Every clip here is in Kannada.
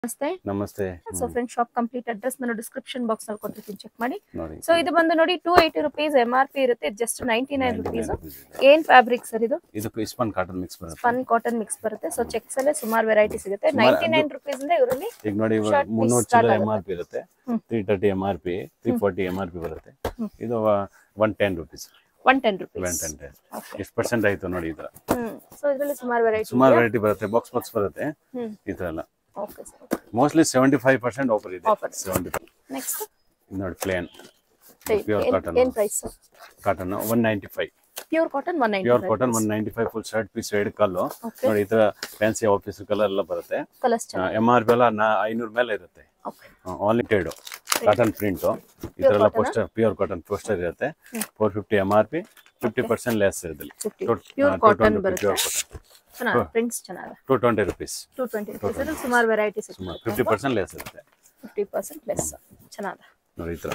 ನಮಸ್ತೆ ನಮಸ್ತೆ so friend shop complete address ನಾನು ಡಿಸ್ಕ್ರಿಪ್ಷನ್ ಬಾಕ್ಸ್ ನಲ್ಲಿ ಕೊಟ್ಟಿರ್ತೀನಿ ಚೆಕ್ ಮಾಡಿ ನೋಡಿ ಸೊ ಇದು ಬಂದು ನೋಡಿ two eighty rupees M R P ಇರುತ್ತೆ just ninety nine 99 rupees rupees ಇದೆ. ಏನ್ ಫ್ಯಾಬ್ರಿಕ್ ಸರ್ ಇದು ಇದಕ್ಕೂ ಇಸ್ಪನ್ ಕಾಟನ್ ಮಿಕ್ಸ್ ಬರುತ್ತೆ ಸ್ಪನ್ ಕಾಟನ್ ಮಿಕ್ಸ್ ಬರುತ್ತೆ ಸೊ ಚೆಕ್ಸ್ ಅಲ್ಲೇ ಸುಮಾರು ವೆರೈಟಿ ಸಿಗುತ್ತೆ ಸುಮಾರು ನೈಂಟಿ ನೈನ್ ರುಪೀಸ್ ಇಂದ ಇವರಲ್ಲಿ ಈಗ ನೋಡಿ Short piece ಮುನ್ನೂರು start ಚೀಲ ಆಗುತ್ತೆ. ಎಂ ಆರ್ ಪಿ ಇರುತ್ತೆ hmm. Three thirty M R P three forty M R P ಬರುತ್ತೆ ಇದು one ten rupees one ten one rupees ten ten Okay. ಎಷ್ಟು ಪರ್ಸೆಂಟ್ ಆಯ್ತು ನೋಡಿ ಈ ತರ ಹ್ಮ್ ಸೊ ಇದರಲ್ಲಿ ಸುಮಾರು ವೆರೈಟಿ ಸುಮಾರು ವೆರೈಟಿ ಬರುತ್ತೆ ಬಾಕ್ಸ್ ಬಾಕ್ಸ್ ಬರುತ್ತೆ ಹ್ಮ್ ಈ ತರ ಎಲ್ಲ okay sir mostly seventy five percent offer ಇದೆ Offer. ಸೆವೆಂಟಿ ನೆಕ್ಸ್ಟ್ ನೋಡಿ ಪ್ಲೇನ್ ಪ್ಯೂರ್ ಕಾಟನ್ ಏನ್ price cotton one ninety five pure cotton one ninety pure cotton one ninety five full shirt piece ಎರಡು ಕಲ್ಲು Okay. ನೋಡಿ ಈ ತರ ಫ್ಯಾನ್ಸಿ ಆಫೀಸ್ ಕಲರ್ ಎಲ್ಲ ಬರುತ್ತೆ ಕಲರ್ಸ್ ಚೆನ್ನಾಗಿ ಎಂ ಆರ್ ಪಿ ಎಲ್ಲ ನಾ ಐನೂರು ಮೇಲೆ ಇರುತ್ತೆ ಓಕೆ ಆಲ್ ಟೇಡು ಕಾಟನ್ ಪ್ರಿಂಟ್ ಈ ತರ ಎಲ್ಲ ಪೋಸ್ಟರ್ ಪ್ಯೂರ್ ಕಾಟನ್ ಪೋಸ್ಟರ್ ಇರುತ್ತೆ four fifty M R P fifty percent less ಇದ್ರಲ್ಲಿ ಫಿಫ್ಟಿ ಪ್ಯೂರ್ ಕಾಟನ್ ಬರುತ್ತೆ ಪ್ಯೂರ್ ಕಾಟನ್ ಚೆನ್ನಾಗಿ ಪ್ರಿಂಟ್ಸ್ ಚೆನ್ನಾಗಿ two twenty rupees two twenty rupees ಇದು ಸುಮಾರು ವೆರೈಟಿ ಸುಮಾರು ಸಿಗುತ್ತೆ ಫಿಫ್ಟಿ ಪರ್ಸೆಂಟ್ ಲೆಸ್ ಇರುತ್ತೆ ಫಿಫ್ಟಿ ಪರ್ಸೆಂಟ್ ಲೆಸ್ ಚೆನ್ನಾಗಿ ನೋಡಿ ಈ ತರ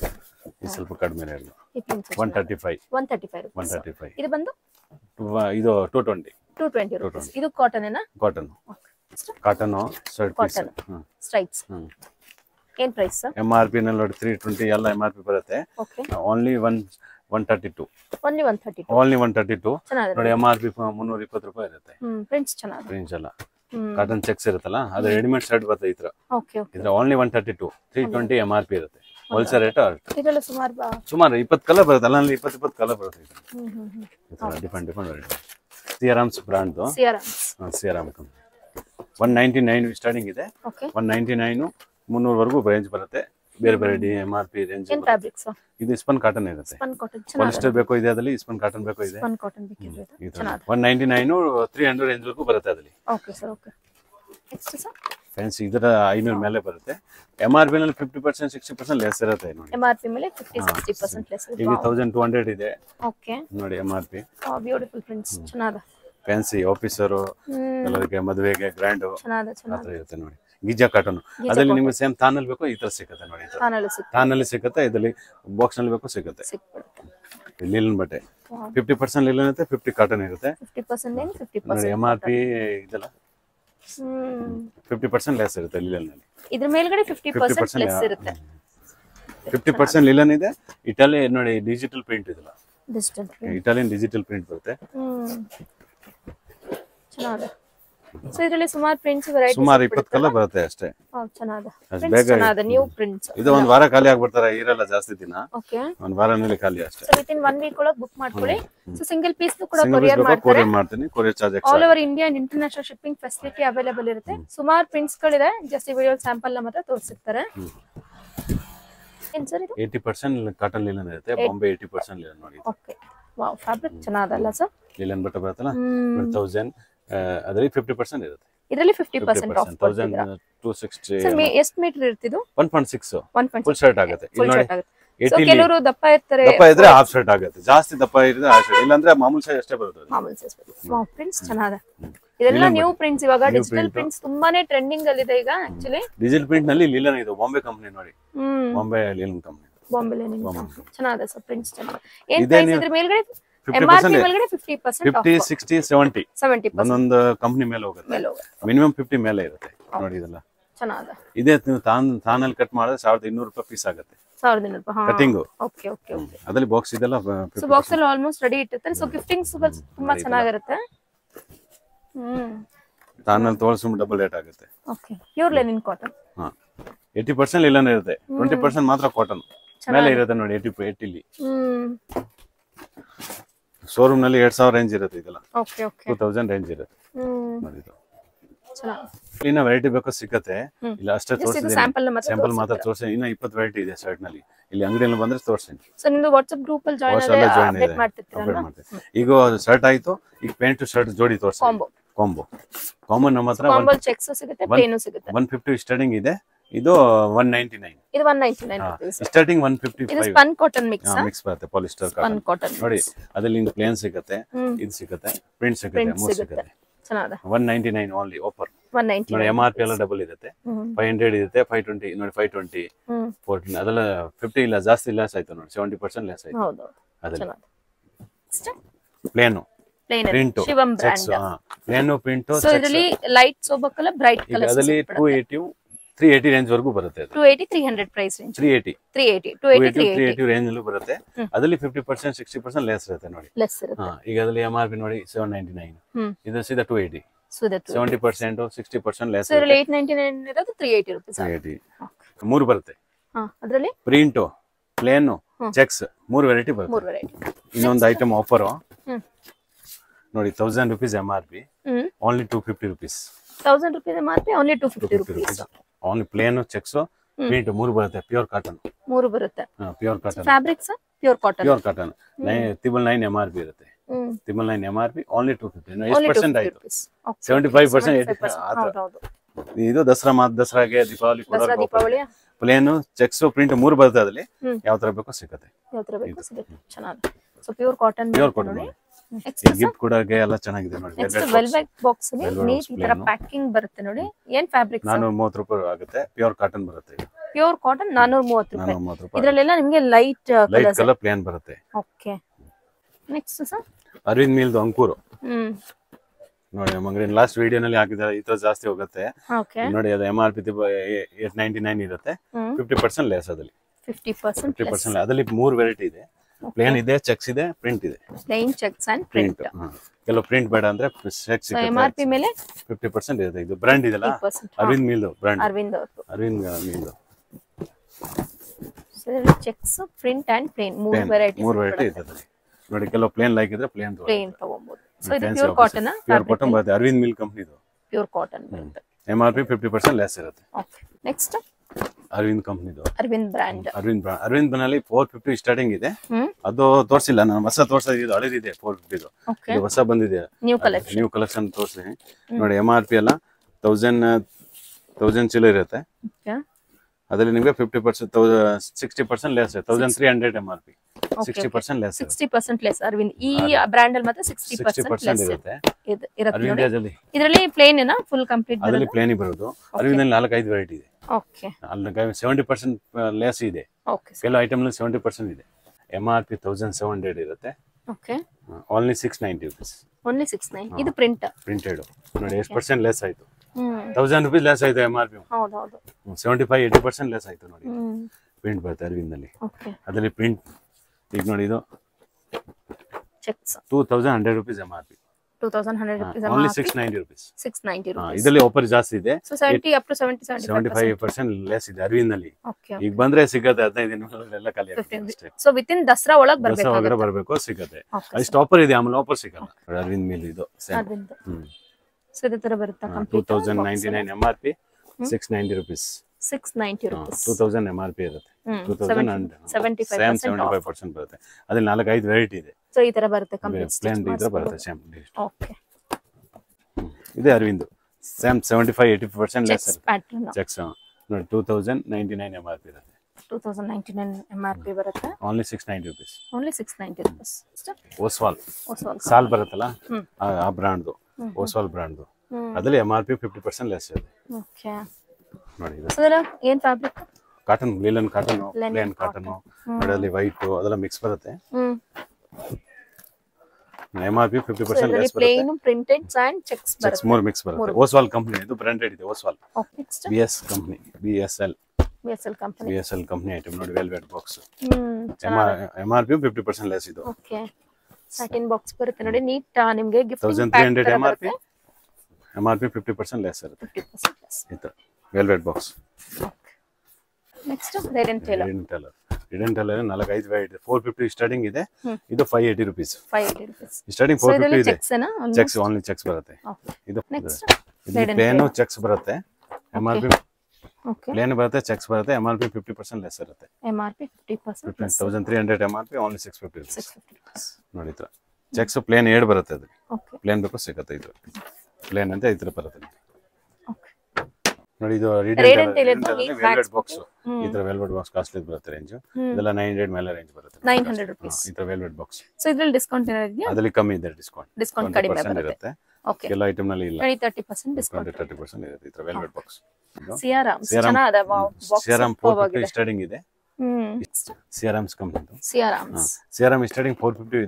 ಇದು ಸ್ವಲ್ಪ ಕಡಿಮೆ ಇರೋದು ಈ prints one thirty five one thirty five one rupees thirty five ಇದು ಬಂದು ಇದು two twenty two twenty rupees ಇದು ಕಾಟನ್ ಏನಾ cotton cotton shirt piece Cotton. Hmm stripes hmm ಏನ್ price sir M R P ನಲ್ಲಿ ನೋಡಿ ತ್ರೀ ಟ್ವೆಂಟಿ ಎಲ್ಲ ಎಂ ಆರ್ ಪಿ ಬರುತ್ತೆ okay only one one thirty two only one thirty two only one thirty two ಚೆನ್ನಾಗಿದೆ ನೋಡಿ ಎಂ ಆರ್ ಪಿ ಮುನ್ನೂರ ಇಪ್ಪತ್ತು ರೂಪಾಯಿ ಇರುತ್ತೆ ಹ್ಮ್ ಪ್ರಿಂಟ್ಸ್ ಚೆನ್ನಾಗಿದೆ ರೇಂಜ್ ಎಲ್ಲ ಹ್ಮ್ ಕಾಟನ್ ಚೆಕ್ಸ್ ಇರುತ್ತಲ್ಲ ಅದು ರೆಡಿಮೇಡ್ ಶರ್ಟ್ ಬರುತ್ತೆ ಈ ತರ ಓಕೆ ಓಕೆ ಇದ್ರ only one thirty two three twenty M R P ಇರುತ್ತೆ ಹೋಲ್ಸೇಲ್ ರೇಟ್ ಇದೆಲ್ಲ ಸುಮಾರು ಬಾ ಸುಮಾರು ಇಪ್ಪತ್ತು ಕಲರ್ ಬರುತ್ತೆ ಅಲ್ಲ ಇಪ್ಪತ್ತು ಇಪ್ಪತ್ತು ಕಲರ್ ಬರುತ್ತೆ ಇದು. ಹ್ಮ್ ಹ್ಮ್ ಹ್ಮ್ ಈ ಥರ ಡಿಫ್ರೆಂಟ್ ಡಿಫ್ರೆಂಟ್ ವೆರೈಟಿ ಸಿಯರಾಮ್ಸ್ ಬ್ರಾಂಡ್ದು Siyarams Siyaram company one ninety nine starting ಇದೆ ಓಕೆ ಒನ್ ನೈಂಟಿ ನೈನು ಮುನ್ನೂರವರೆಗೂ ರೇಂಜ್ ಬರುತ್ತೆ ಬೇರೆ ಬೇರೆ D M R P range ಏನ್ ಫ್ಯಾಬ್ರಿಕ್ಸ್ ಇದು ಇಸ್ಪನ್ ಕಾಟನ್ ಇರುತ್ತೆ ಸ್ಪನ್ ಕಾಟನ್ ಚೆನ್ನಾಗಿದೆ ಪಾಲಿಸ್ಟರ್ ಬೇಕೋ ಇದೆ ಅದ್ರಲ್ಲಿ ಇಸ್ಪನ್ ಕಾಟನ್ ಬೇಕೋ ಇದೆ ಸ್ಪನ್ ಕಾಟನ್ ಬೇಕಿದ್ರೆ ಇದು ಈ ಥರ ಚೆನ್ನಾಗಿದೆ one ninety nine three hundred ರೇಂಜ್ವರೆಗೂ ಬರುತ್ತೆ ಅದ್ರಲ್ಲಿ okay sir okay next sir fancy ಇದರ ಐನೂರು ಮೇಲೆ ಬರುತ್ತೆ ಎಂ ಆರ್ ಪಿ ನಲ್ಲಿ fifty percent sixty percent less ಇರುತ್ತೆ ನೋಡಿ ಎಂ ಆರ್ ಪಿ ಮೇಲೆ ಫಿಫ್ಟಿ ಸಿಕ್ಸ್ಟಿ ಪರ್ಸೆಂಟ್ ಲೆಸ್ ಈಗ ತೌಸಂಡ್ ಟೂ ಹಂಡ್ರೆಡ್ ಇದೆ ಓಕೆ ನೋಡಿ M R P beautiful prints ಚೆನ್ನಾಗಿದೆ ಫ್ಯಾನ್ಸಿ ಆಫೀಸರು ಹ್ಮ್ ಎಲ್ಲರಿಗೆ ಮದುವೆಗೆ ಗ್ರ್ಯಾಂಡು ಚೆನ್ನಾಗಿದೆ ಆ ಚೆನ್ನಾಗಿದೆ ಥರ ಇರುತ್ತೆ ನೋಡಿ ಗಿಜಾ ಕಾಟನ್ ಅದ್ರಲ್ಲಿ ನಿಮ್ಗೆ ಸೇಮ್ ತಾನಲ್ಲಿ ಬೇಕು ಈ ತರ ಸಿಗುತ್ತೆ ನೋಡಿ ಈ ತರ ತಾನಲ್ಲಿ ಸಿಕ್ ತಾನಲ್ಲಿ ಸಿಗುತ್ತೆ ಇದರಲ್ಲಿ ಬಾಕ್ಸ್ ನಲ್ಲಿ ಬೇಕು ಸಿಗುತ್ತೆ ಸಿಕ್ಬಿಡುತ್ತೆ ಲೀಲನ್ ಬಟ್ಟೆ ಫಿಫ್ಟಿ ಪರ್ಸೆಂಟ್ ಲೀಲನ್ ಇರುತ್ತೆ ಫಿಫ್ಟಿ ಕಾಟನ್ ಇರುತ್ತೆ ಫಿಫ್ಟಿ ಪರ್ಸೆಂಟ್ ಏನು ಫಿಫ್ಟಿ ನೋಡಿ ಪರ್ಸೆಂಟ್ ಎಂ ಆರ್ ಪಿ ಇದೆಲ್ಲ ಹ್ಮ್ ಫಿಫ್ಟಿ ಪರ್ಸೆಂಟ್ ಲೆಸ್ ಇರುತ್ತೆ ಲೀಲನ್ ನಲ್ಲಿ ಇದ್ರ ಮೇಲ್ಗಡೆ fifty fifty percent percent less ಇರುತ್ತೆ ಫಿಫ್ಟಿ ಪರ್ಸೆಂಟ್ ಲೀಲನ್ ಇದೆ ಇಟಾಲಿ ನೋಡಿ ಡಿಜಿಟಲ್ ಪ್ರಿಂಟ್ ಇದೆಲ್ಲ ಡಿಸ್ಟೆಂಟ್ ಇಟಾಲಿಯನ್ ಡಿಜಿಟಲ್ ಪ್ರಿಂಟ್ ಬರುತ್ತೆ ಹ್ಮ್ ಚೆನ್ನಾಗಿದೆ ಸೊ ಇದರಲ್ಲಿ ಸುಮಾರು ಪ್ರಿಂಟ್ಸ್ ವೆರೈಟಿ ಸುಮಾರು ಇಪ್ಪತ್ತು ಕಲರ್ ಬರುತ್ತೆ ಅಷ್ಟೇ ಚೆನ್ನಾಗಿದೆ ಅಷ್ಟು ಪ್ರಿಂಟ್ಸ್ ಬೇಗ ಚೆನ್ನಾಗಿದೆ ನ್ಯೂ ಪ್ರಿಂಟ್ಸ್ ಇದು ಒಂದ್ ವಾರ ಖಾಲಿ ಆಗ್ಬಿಡ್ತಾರೆ ಇರಲ್ಲ ಜಾಸ್ತಿ ದಿನ ಓಕೆ ಒಂದ್ ವಾರನಲ್ಲಿ ಖಾಲಿ ಅಷ್ಟೇ so with in one week ಒಳಗೆ ಬುಕ್ ಮಾಡ್ಕೊಳ್ಳಿ ಸೊ ಸಿಂಗಲ್ ಪೀಸ್ ಕೂಡ ಸಿಂಗಲ್ ಕೊರಿಯರ್ ಮಾಡ್ತಾರೆ ಕೊರಿಯರ್ ಮಾಡ್ತೀನಿ courier charge extra all over India and international shipping facility available ಇರುತ್ತೆ ಸುಮಾರು ಪ್ರಿಂಟ್ಸ್ ಗಳಿದೆ ಜಸ್ಟ್ ಈ ವಿಡಿಯೋ ಸ್ಯಾಂಪಲ್ ನ ಮಾತ್ರ ತೋರಿಸಿರ್ತಾರೆ ಏನ್ ಸರ್ ಇದು ಏಯ್ಟಿ ಪರ್ಸೆಂಟ್ ಕಾಟನ್ ಲೀಲನ್ ಇರುತ್ತೆ ಬಾಂಬೆ ಏಯ್ಟಿ ಪರ್ಸೆಂಟ್ ಲೀಲನ್ ನೋಡಿ ಓಕೆ ವಾವ್ ಫ್ಯಾಬ್ರಿಕ್ ಚೆನ್ನಾದಲ್ಲ ಸರ್ ಲೀಲನ್ ಬಟ್ಟೆ ಬರುತ್ತಲ್ಲ ಹ್ಮ್ ತೌಸಂಡ್ ಅದರಲ್ಲಿ ಫಿಫ್ಟಿ ಪರ್ಸೆಂಟ್ ಇರುತ್ತೆ ಇದರಲ್ಲಿ fifty fifty percent off percent thousand two sixty sir ಎಷ್ಟು ಮೀಟರ್ ಇರ್ತಿದ್ದು one point six one point full shirt ಆಗುತ್ತೆ ಇಲ್ಲಿ ಫುಲ್ ನೋಡಿ ಶರ್ಟ್ ಆಗುತ್ತೆ ಸೊ ಏಯ್ಟಿ ಕೆಲವರು ದಪ್ಪ ಇರ್ತಾರೆ ದಪ್ಪ ಇದ್ರೆ ಹಾಫ್ ಶರ್ಟ್ ಆಗುತ್ತೆ ಜಾಸ್ತಿ ದಪ್ಪ ಇದ್ರೆ ಹಾಫ್ ಶರ್ಟ್ ಇಲ್ಲಾಂದ್ರೆ ಮಾಮೂಲಿ ಸೈಜ್ ಅಷ್ಟೇ ಬರುತ್ತೆ ಅದು. ಮಾಮೂಲಿ ಸೈಜ್ ವಾವ್ ಪ್ರಿಂಟ್ಸ್ ಚೆನ್ನಾಗಿದೆ ಇದೆಲ್ಲ ನ್ಯೂ ಪ್ರಿಂಟ್ಸ್ ಇವಾಗ ಡಿಜಿಟಲ್ ಪ್ರಿಂಟ್ಸ್ ತುಂಬಾನೇ ಟ್ರೆಂಡಿಂಗ್ ಅಲ್ಲಿ ಇದೆ ಈಗ ಆಕ್ಚುಲಿ ಡಿಜಿಟಲ್ ಪ್ರಿಂಟ್ ನಲ್ಲಿ ಲೀಲನ್ ಇದು ಬಾಂಬೆ ಕಂಪ್ನಿ ನೋಡಿ hmm Bombay linen company Bombay ಚೆನ್ನಾಗಿದೆ ಸರ್ ಪ್ರಿಂಟ್ಸ್ ಚೆನ್ನಾಗಿದೆ ಏನ್ ಇದೇ ಪ್ರೈಸ್ ನೀವು ಇದ್ರ ಮೇಲ್ಗಡೆ 50% ಎಂ ಆರ್ ಪಿ ಮೇಲ್ಗಡೆ fifty percent fifty sixty seventy seventy percent ಒಂದೊಂದು ಕಂಪ್ನಿ ಮೇಲೆ ಹೋಗುತ್ತೆ ಮೇಲೆ ಹೋಗುತ್ತೆ ಮಿನಿಮಮ್ ಫಿಫ್ಟಿ ಮೇಲೆ ಇರುತ್ತೆ ನೋಡಿ ಇದೆಲ್ಲ ಚೆನ್ನಾಗಿದೆ ಇದೇ ನೀವು ತಾನ್ ತಾನಲ್ಲಿ ಕಟ್ ಮಾಡಿದ್ರೆ ಸಾವಿರದ ಇನ್ನೂರು ರೂಪಾಯಿ ಪೀಸ್ ಆಗುತ್ತೆ ಸಾವಿರದ ಇನ್ನೂರು ರೂಪಾಯಿ ಹಾ ಕಟಿಂಗು ಓಕೆ ಓಕೆ ಓಕೆ ಅದ್ರಲ್ಲಿ ಬಾಕ್ಸ್ ಇದೆಲ್ಲ ಸೊ ಬಾಕ್ಸ್ ಅಲ್ಲಿ ಆಲ್ಮೋಸ್ಟ್ ರೆಡಿ ಇಟ್ಟಿರ್ತಾರೆ ಸೊ ಗಿಫ್ಟಿಂಗ್ಸ್ ತುಂಬಾ ಚೆನ್ನಾಗಿರುತ್ತೆ ಹ್ಮ್ ತಾನಲ್ಲಿ ತೋರಿಸ್ ಡಬಲ್ ರೇಟ್ ಆಗುತ್ತೆ ಓಕೆ ಪ್ಯೂರ್ ಲೆನಿನ್ ಕಾಟನ್ ಹಾ ಏಯ್ಟಿ ಪರ್ಸೆಂಟ್ ಇಲ್ಲನೇ ಇರುತ್ತೆ ಟ್ವೆಂಟಿ ಪರ್ಸೆಂಟ್ ಮಾತ್ರ ಕಾಟನ್ ಮೇಲೆ ಇರುತ್ತೆ ನೋಡಿ ಏಯ್ಟಿ ಏಯ್ಟಿಲಿ ಹ್ಮ್ ಶೋರೂಮ್ ನಲ್ಲಿ ಎರಡ್ ಸಾವಿರ ರೇಂಜ್ ಇರುತ್ತೆ ಇದೆಲ್ಲ okay okay two thousand range ಇರುತ್ತೆ ಹ್ಮ್ ನೋಡಿ ಇದು ಚೆನ್ನಾಗಿ ಇನ್ನ ವೆರೈಟಿ ಬೇಕೋ ಸಿಕ್ಕತ್ತೆ ಹ್ಮ್. ಇಲ್ಲ ಅಷ್ಟೇ ಇದು ತೋರಿಸಿದ್ದೀನಿ ಸ್ಯಾಂಪಲ್ ಮಾತ್ರ ಸ್ಯಾಂಪಲ್ ಮಾತ್ರ ತೋರಿಸಿ ಇನ್ನ ಇಪ್ಪತ್ತು ವೆರೈಟಿ ಇದೆ ಶರ್ಟ್ ನಲ್ಲಿ ಇಲ್ಲಿ ಅಂಗಡಿಯಲ್ಲಿ ಬಂದ್ರೆ ತೋರಿಸ್ತೀನಿ ಸೊ ನಿಮ್ದು ವಾಟ್ಸ್ಆಪ್ ಗ್ರೂಪ್ ಅಲ್ಲಿ ಜಾಯ್ನ್ ಹೊಸ ಎಲ್ಲ ಆದ್ರೆ ಜಾಯಿನ್ ಅಪ್ಡೇಟ್ ಇದೆ ಮಾಡ್ತಿರ್ತೀರಲ್ಲ ಅಪ್ಡೇಟ್ ಮಾಡ್ತೀನಿ ಈಗ ಶರ್ಟ್ ಆಯ್ತು ಈಗ ಪ್ಯಾಂಟ್ ಶರ್ಟ್ ಜೋಡಿ ತೋರಿಸಿ ಕಾಂಬೋ ಕಾಂಬೋ ಕಾಮನ್ ನಮ್ಮ ಹತ್ರ ಕಾಂಬೋ ಚೆಕ್ಸ್ ಸಿಗುತ್ತೆ ಪ್ಲೇನು ಸಿಗುತ್ತೆ ಒನ್ ಫಿಫ್ಟಿ ಸ್ಟಾರ್ಟಿಂಗ್ ಇದೆ ಇದು ಒನ್ ನೈಂಟಿ ನೈನ್ ಇದು one ninety nine rupees starting one fifty ಇದು five spun cotton mix mix ಬರುತ್ತೆ ಪಾಲಿಸ್ಟರ್ ಸ್ಪನ್ ಕಾಟನ್ ನೋಡಿ ಅದ್ರಲ್ಲಿ ಪ್ಲೇನ್ ಸಿಗುತ್ತೆ ಹ್ಮ್. ಇದು ಸಿಗುತ್ತೆ ಪ್ರಿಂಟ್ ಸಿಗುತ್ತೆ ಪ್ರಿಂಟ್ ಮೂರು ಸಿಗುತ್ತೆ ಸಿಗುತ್ತೆ ಚೆನ್ನಾಗಿದೆ one ninety nine only offer one ninety ನೋಡಿ ಎಂ ಆರ್ ಪಿ ಎಲ್ಲ ಡಬಲ್ ಇರುತ್ತೆ ಹ್ಮ್ ಫೈವ್ ಹಂಡ್ರೆಡ್ ಇರುತ್ತೆ ಫೈವ್ ಟ್ವೆಂಟಿ ನೋಡಿ ಫೈವ್ ಟ್ವೆಂಟಿ ಹ್ಮ್ ಫೋರ್ಟೀನ್ ಅದೆಲ್ಲ ಫಿಫ್ಟಿ ಇಲ್ಲ ಜಾಸ್ತಿ ಲೆಸ್ ಆಯ್ತು ನೋಡಿ ಸೆವೆಂಟಿ ಪರ್ಸೆಂಟ್ ಲೆಸ್ ಆಯ್ತು ಹೌದು ಅದ್ರಲ್ಲಿ ಚೆನ್ನಾಗಿದೆ ಅಷ್ಟೇ plain plain print Shivam checks brand plain print so ಇದರಲ್ಲಿ ಲೈಟ್ ಸೋಬರ್ ಕಲರ್ ಬ್ರೈಟ್ ಈಗ ಕಲರ್ ಅದರಲ್ಲಿ two eighty three eighty range ವರೆಗೂ ಬರುತ್ತೆ ಅದು two eighty three hundred price range three eighty three eighty two two eighty eighty three three eighty eighty range ಅಲ್ಲೂ ಬರುತ್ತೆ ಹ್ಮ್. ಅದರಲ್ಲಿ fifty percent sixty percent less ಇರುತ್ತೆ ನೋಡಿ ಲೆಸ್ ಇರುತ್ತೆ ಹಾ ಈಗ ಅದರಲ್ಲಿ ಎಮ್ ಆರ್ ಪಿ ನೋಡಿ ಸೆವೆನ್ ನೈಂಟಿ ನೈನ್ ಹ್ಮ್ ಇದು ಸೀದಾ ಟೂ ಏಯ್ಟಿ ಸೊ ಇದತ್ತು seventy percent sixty percent less so ಇದರಲ್ಲಿ ಏಟ್ ನೈಂಟಿ ನೈನ್ ಇರೋದು ತ್ರೀ ಏಯ್ಟಿ ರುಪೀಸ್ ಏಯ್ಟಿ ಮೂರು ಬರುತ್ತೆ ಹಾ ಅದರಲ್ಲಿ ಪ್ರಿಂಟು ಪ್ಲೇನು ಹ್ಮ್. ಚೆಕ್ಸ್ ಮೂರು ವೆರೈಟಿ ಬರುತ್ತೆ ಮೂರು ವೆರೈಟಿ ಇನ್ನೊಂದು ಐಟಮ್ ಆಫರು ಹ್ಮ್ ನೋಡಿ thousand rupees M R P hmm only two fifty rupees thousand rupees ಮಾತ್ರ only two fifty rupees only plain checks print ಮೂರು ಬರುತ್ತೆ ಪ್ಯೂರ್ ಕಾಟನ್ ಮೂರು ಬರುತ್ತೆ pure cotton fabrics pure cotton pure cotton nine triple nine M R P ಇರುತ್ತೆ hmm triple nine M R P only two fifty ಎಷ್ಟು ಓನ್ಲಿ ಟೂ ಪರ್ಸೆಂಟ್ ಫಿಫ್ಟಿ ಆಯ್ತು ರುಪೀಸ್ ಸೆವೆಂಟಿ ಫೈವ್ ಪರ್ಸೆಂಟ್ ಹೌದೌದು ಇದು ದಸರಾ ಮಾತ್ ದಸರಾಗೆ Deepavali Dasara Deepavali plain checks print ಮೂರು ಬರುತ್ತೆ ಅದ್ರಲ್ಲಿ ಹ್ಮ್. ಯಾವ ತರ ಬೇಕೋ ಸಿಗುತ್ತೆ ಯಾವ ತರ ಬೇಕು ಸಿಗುತ್ತೆ ಚೆನ್ನಾಗಿ so pure cotton pure cotton ನೋಡಿ ಈ ನೆಕ್ಸ್ಟ್ ಗಿಫ್ಟ್ ಕೊಡೋಕೆ ಎಲ್ಲ ಚೆನ್ನಾಗಿದೆ ನೋಡಿ next velvet box. Velvet box Velvet neat box ಈ ತರ plain. ಪ್ಯಾಕಿಂಗ್ ಬರುತ್ತೆ ನೋಡಿ ಏನ್ ಫ್ಯಾಬ್ರಿಕ್ ನಾನೂರ ಮೂವತ್ತು ರೂಪಾಯಿ ಆಗುತ್ತೆ ಪ್ಯೂರ್ ಕಾಟನ್ ಬರುತ್ತೆ ಪ್ಯೂರ್ ಕಾಟನ್ ನಾನೂರ ಮೂವತ್ತು ರೂಪಾಯಿ ನಾನೂರ ಮೂವತ್ತು ರೂಪಾಯಿ ಇದ್ರಲ್ಲೆಲ್ಲ ನಿಮ್ಗೆ light light colours colour plain ಬರುತ್ತೆ ಓಕೆ ನೆಕ್ಸ್ಟ್ ಸರ್ ಅರವಿಂದ್ ಮಿಲ್ದು ಅಂಕೂರು ಹ್ಮ್ ನೋಡಿ ನಮ್ಮ ಅಂಗಡಿ ಲಾಸ್ಟ್ ವಿಡಿಯೋನಲ್ಲಿ ಹಾಕಿದ್ದಾರೆ ಈ ತರ ಜಾಸ್ತಿ ಹೋಗುತ್ತೆ ಓಕೆ ನೋಡಿ ಅದು M R P eight ninety nine ಇರುತ್ತೆ ಹ್ಮ್ ಫಿಫ್ಟಿ ಪರ್ಸೆಂಟ್ ಲೆಸ್ ಅದಲ್ಲಿ ಫಿಫ್ಟಿ ಪರ್ಸೆಂಟ್ ಫಿಫ್ಟಿ ಪರ್ಸೆಂಟ್ ಅದರಲ್ಲಿ ಮೂರು ವೆರೈಟಿ ಇದೆ ಪ್ಲೇನ್ ಇದೆ ಚೆಕ್ಸ್ ಇದೆ ಪ್ರಿಂಟ್ ಇದೆ plain checks and print print ಕೆಲವು ಪ್ರಿಂಟ್ ಬೇಡ ಅಂದ್ರೆ checks so M R P ಮೇಲೆ ಫಿಫ್ಟಿ ಪರ್ಸೆಂಟ್ ಇರುತ್ತೆ ಇದು ಬ್ರ್ಯಾಂಡ್ ಇದೆಲ್ಲ ಪರ್ಸೆಂಟ್ ಅರವಿಂದ್ ಮಿಲ್ದು ಬ್ರ್ಯಾಂಡ್ ಅರವಿಂದ್ ಅವ್ರದ್ದು ಅರವಿಂದ್ ಮಿಲ್ದು ಸೊ ಇದರಲ್ಲಿ ಚೆಕ್ಸ್ ಪ್ರಿಂಟ್ ಅಂಡ್ ಪ್ಲೇನ್ ಮೂರು ವೆರೈಟಿ ಮೂರು ವೆರೈಟಿ ಇದೆ ಅದ್ರಲ್ಲಿ ನೋಡಿ ಕೆಲವು ಪ್ಲೇನ್ ಲೈಕ್ ಇದ್ರೆ ಪ್ಲೇನ್ ಪ್ಲೇನ್ ತಗೊಬಹುದು ಸೊ ಇದು ಪ್ಯೂರ್ ಕಾಟನ್ ಪ್ಯೂರ್ ಕಾಟನ್ ಬರುತ್ತೆ ಅರವಿಂದ್ ಮಿಲ್ ಕಂಪ್ನಿದು ಪ್ಯೂರ್ ಕಾಟನ್ ಬರುತ್ತೆ M R P fifty percent less ಇರುತ್ತೆ ಓಕೆ ನೆಕ್ಸ್ಟ್ ಅರವಿಂದ್ ಕಂಪ್ನಿದು ಅರವಿಂದ್ ಬ್ರ್ಯಾಂಡ್ ಅರವಿಂದ್ ಬ್ರಾ- ಅರವಿಂದ್ ಬನಲ್ಲಿ ಫೋರ್ ಫಿಫ್ಟಿ ಸ್ಟಾರ್ಟಿಂಗ್ ಇದೆ ಹ್ಮ್ ಅದು ತೋರಿಸಿಲ್ಲ ನಾನು ಹೊಸ ತೋರ್ಸೋದು ಇದು ಹಳೇದಿದೆ ಫೋರ್ ಫಿಫ್ಟಿದು ಓಕೆ ಇದು ಹೊಸ ಬಂದಿದೆ ನ್ಯೂ ಕಲೆಕ್ಷನ್ ನ್ಯೂ ಕಲೆಕ್ಷನ್ ತೋರಿಸಿ ನೋಡಿ ಎಮ್ ಆರ್ ಪಿ ಎಲ್ಲ ತೌಸಂಡ್ ತೌಸಂಡ್ ಚಿಲ್ಲರ್ ಇರುತ್ತೆ ಓಕೆ ಅದರಲ್ಲಿ ನಿಮಗೆ fifty percent sixty percent less thousand three hundred M R P sixty percent less sixty percent less Arvind ಈ ಬ್ರ್ಯಾಂಡ್ ಅಲ್ಲಿ ಮಾತ್ರ sixty sixty percent percent less ಇರುತ್ತೆ ಇರುತ್ತೆ ಅರವಿಂದ್ ನೋಡಿ ಅಲ್ಲಿ ಇದರಲ್ಲಿ ಪ್ಲೇನ್ ಏನಾ ಫುಲ್ ಕಂಪ್ಲೀಟ್ ಅದರಲ್ಲಿ ಪ್ಲೇನಿ ಬರೋದು ಅರವಿಂದ್ ಅಲ್ಲಿ ನಾಲ್ಕೈದು ವೆರೈಟಿ ಇದೆ ಓಕೆ ಅಲ್ಲಿ ಸೆವೆಂಟಿ ಪರ್ಸೆಂಟ್ ಲೆಸ್ ಇದೆ ಓಕೆ ಕೆಲವು ಐಟಮ್ ಸೆವೆಂಟಿ ಪರ್ಸೆಂಟ್ ಇದೆ M R P thousand seven hundred ಇರುತ್ತೆ okay only six ninety rupees only six nine ಇದು ಪ್ರಿಂಟ್ ಪ್ರಿಂಟೆಡ್ ನೋಡಿ ಎಷ್ಟು ಪರ್ಸೆಂಟ್ ಲೆಸ್ ಆಯ್ತು ಹ್ಮ್ ತೌಸಂಡ್ ರುಪೀಸ್ ಲೆಸ್ ಆಯ್ತು ಎಮ್ ಆರ್ ಪಿ ಹೌದು ಹೌದು seventy five eighty percent less ಆಯ್ತು ನೋಡಿ ಹ್ಮ್ ಪ್ರಿಂಟ್ ಬರುತ್ತೆ ಅರವಿಂದಲ್ಲಿ ಓಕೆ ಅದರಲ್ಲಿ ಪ್ರಿಂಟ್ ಈಗ ನೋಡಿ ಇದು checks two thousand hundred rupees M R P two thousand hundred rupees only six ninety rupees six ninety rupees ಇದರಲ್ಲಿ ಆಫರ್ ಜಾಸ್ತಿ ಇದೆ so seventy up to seventy seventy seventy five percent less ಇದೆ ಅರವಿಂದಲ್ಲಿ ಓಕೆ ಈಗ ಬಂದ್ರೆ ಸಿಗತ್ತೆ ಹದಿನೈದು ದಿನಗಳೆಲ್ಲ ಖಾಲಿ ಆಗುತ್ತೆ ಫಿಫ್ಟೀನ್ ಅಷ್ಟೇ ಸೊ ವಿತ್ ಇನ್ ದಸರಾ ಒಳಗ್ ದಸ ಒಳಗಡೆ ಬರ್ಬೇಕಾಗುತ್ತೆ ಬರಬೇಕು ಸಿಗತ್ತೆ ಓಕೆ ಅಷ್ಟು ಆಫರ್ ಇದೆ ಆಮೇಲೆ ಆಫರ್ ಸಿಗಲ್ಲ ನೋಡಿ, ಅರವಿಂದ್ ಮಿಲ್ ಇದು ಸೇಮ್ ಅರವಿಂದ್ ಹ್ಮ್ ಸೊ ಇದೇ ತರ ಬರುತ್ತಾ two complete thousand ninety nine M R P six ninety rupees six ninety rupees two thousand M R P ಇರುತ್ತೆ hmm two thousand and seventy five same percent seventy five percent ಬರುತ್ತೆ ಅದ್ರಲ್ಲಿ ನಾಲ್ಕೈದು ವೆರೈಟಿ ಇದೆ ಸೊ ಈ ತರ ಬರುತ್ತೆ ಕಂಪ್ಲೀಟ್ ಪ್ಲೇನ್ ಇದ್ರೆ ಬರುತ್ತೆ ಸೇಮ್ ಓಕೆ ಇದೆ Arvind same seventy five eighty percent less checks pattern checks ನೋಡಿ two thousand ninety nine M R P ಇರುತ್ತೆ two thousand ninety nine M R P ಬರುತ್ತೆ only six ninety rupees only six ninety rupees Oswal ಹೊಸ ಸಾಲ್ ಬರುತ್ತಲ್ಲ ಹ್ಮ್. ಆ- ಆ ಬ್ರಾಂಡ್ದು ಓಸ್ವಾಲ್ ಬ್ರಾಂಡ್ದು ಹ್ಮ್. ಅದರಲ್ಲಿ M R P fifty percent less ಇದೆ ಓಕೆ ನೋಡಿ ಇದು ಸೊ ಇದರ ಏನ್ fabric cotton linen cotton Linen plain cotton ಅದರಲ್ಲಿ ವೈಟ್ ಅದೆಲ್ಲ ಮಿಕ್ಸ್ ಬರುತ್ತೆ hmm M R P fifty so percent ಇದರಲ್ಲಿ ಲೆಸ್ ಬರುತ್ತೆ plain printed and checks checks ಬರುತ್ತೆ ಮೂರು ಮಿಕ್ಸ್ ಬರುತ್ತೆ ಓಸ್ವಾಲ್ ಕಂಪ್ನಿ ಇದು ಬ್ರಾಂಡೆಡ್ ಇದೆ Oswal okay next B S company B S L B S L company B S L company item ನೋಡಿ velvet box hmm M R M R P fifty percent less ಇದು ಓಕೆ ಸ್ಯಾಟಿನ್ ಬಾಕ್ಸ್ ಬರುತ್ತೆ ನೋಡಿ ನೀಟ್ ನಿಮ್ಗೆ gift thousand three hundred M R P M R P fifty percent less ಇರುತ್ತೆ ಫಿಫ್ಟಿ ಪರ್ಸೆಂಟ್ ಲೆಸ್ ಈ ಥರ velvet box okay next radiant tailor radiant tailor radiant tailor ನಾಲ್ಕೈದು ವೆರೈಟಿ ಫೋರ್ ಫಿಫ್ಟಿ ಸ್ಟಾರ್ಟಿಂಗ್ ಇದೆ ಹ್ಮ್. ಇದು five eighty rupees five eighty rupees starting so four fifty ಇದರಲ್ಲಿ ಇದೆ ಚೆಕ್ಸ್ ಏನಾ ಚೆಕ್ಸ್ ಓನ್ಲಿ ಚೆಕ್ಸ್ ಬರುತ್ತೆ ಓಕೆ ಇದು ನೆಕ್ಸ್ಟ್ ಇದು ಪ್ಲೇನು ಚೆಕ್ಸ್ ಬರುತ್ತೆ M R P okay plain ಬರುತ್ತೆ ಚೆಕ್ಸ್ ಬರುತ್ತೆ M R P fifty percent less ಇರುತ್ತೆ M R P fifty percent thousand three hundred M R P only six fifty rupees six fifty rupees ನೋಡಿ ಈ ಥರ ಚೆಕ್ಸ್ ಪ್ಲೇನ್ ಏಡ್ ಬರುತ್ತೆ ಅದು ಓಕೆ ಪ್ಲೇನ್ ಬೇಕು ಸಿಗುತ್ತೆ ಇದು ಪ್ಲೇನ್ ಅಂತ ಈ ಥರ ಬರುತ್ತೆ ಓಕೆ ನೋಡಿ ಇದು Radiant tailor ದು neat ವೆಲ್ವೆಟ್ bags ಬಾಕ್ಸ್ ಈ ತರ ವೆಲ್ವೆಟ್ ಬಾಕ್ಸ್ ಕಾಸ್ಟ್ಲಿ ಬರುತ್ತೆ ರೇಂಜ್ ಹ್ಮ್. ಇದೆಲ್ಲ ನೈನ್ ಹಂಡ್ರೆಡ್ ಮೇಲೆ ರೇಂಜ್ ಬರುತ್ತೆ ನೈನ್ ಹಂಡ್ರೆಡ್ ಹಾ, ರುಪೀಸ್ ಈ ತರ ವೆಲ್ವೆಟ್ ಬಾಕ್ಸ್ ಸೊ ಇದ್ರಲ್ಲಿ ಡಿಸ್ಕೌಂಟ್ ಏನಾದ್ರು ಇದೆಯಾ ಅದರಲ್ಲಿ ಕಮ್ಮಿ ಇದೆ ಡಿಸ್ಕೌಂಟ್ ಡಿಸ್ಕೌಂಟ್ ಕಡಿಮೆ ಬರುತ್ತೆ ಇರುತ್ತೆ ಓಕೆ ಎಲ್ಲ ಐಟಮ್ ನಲ್ಲಿ ಇಲ್ಲ twenty thirty percent discount twenty thirty percent ಇರುತ್ತೆ ಈ ತರ ವೆಲ್ವೆಟ್ ಬಾಕ್ಸ್ ಸಿಯಾರಾಮ್ Siaram- ಚೆನ್ನಾಗಿದೆ box Siyaram four fifty starting ಇದೆ hmm Siyaram's company Siyaram's Siyaram starting four fifty ಇದೆ